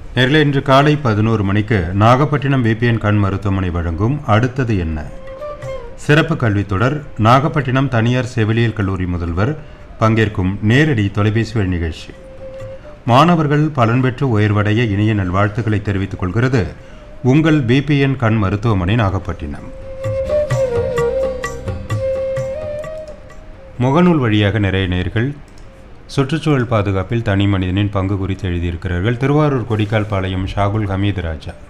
நேரில் இன்று காலை பதினோரு மணிக்கு நாகப்பட்டினம் விபிஎன் கண் மருத்துவமனை வழங்கும் அடுத்தது என்ன சிறப்பு கல்வித் தொடர் நாகப்பட்டினம் தனியார் செவிலியல் கல்லூரி முதல்வர் பங்கேற்கும் நேரடி தொலைபேசி வழி நிகழ்ச்சி மாணவர்கள் பலன் பெற்று உயர்வடைய இனிய நல்வாழ்த்துக்களை தெரிவித்துக் கொள்கிறது உங்கள் பிபிஎன் கண் மருத்துவமனை நாகப்பட்டினம் முகநூல் வழியாக நிறைய நேர்கள் சுற்றுச்சூழல் பாதுகாப்பில் தனி மனிதனின் பங்கு குறித்து எழுதியிருக்கிறார்கள் திருவாரூர் கொடிக்கால் பாளையம் ஷாகுல் ஹமீது ராஜா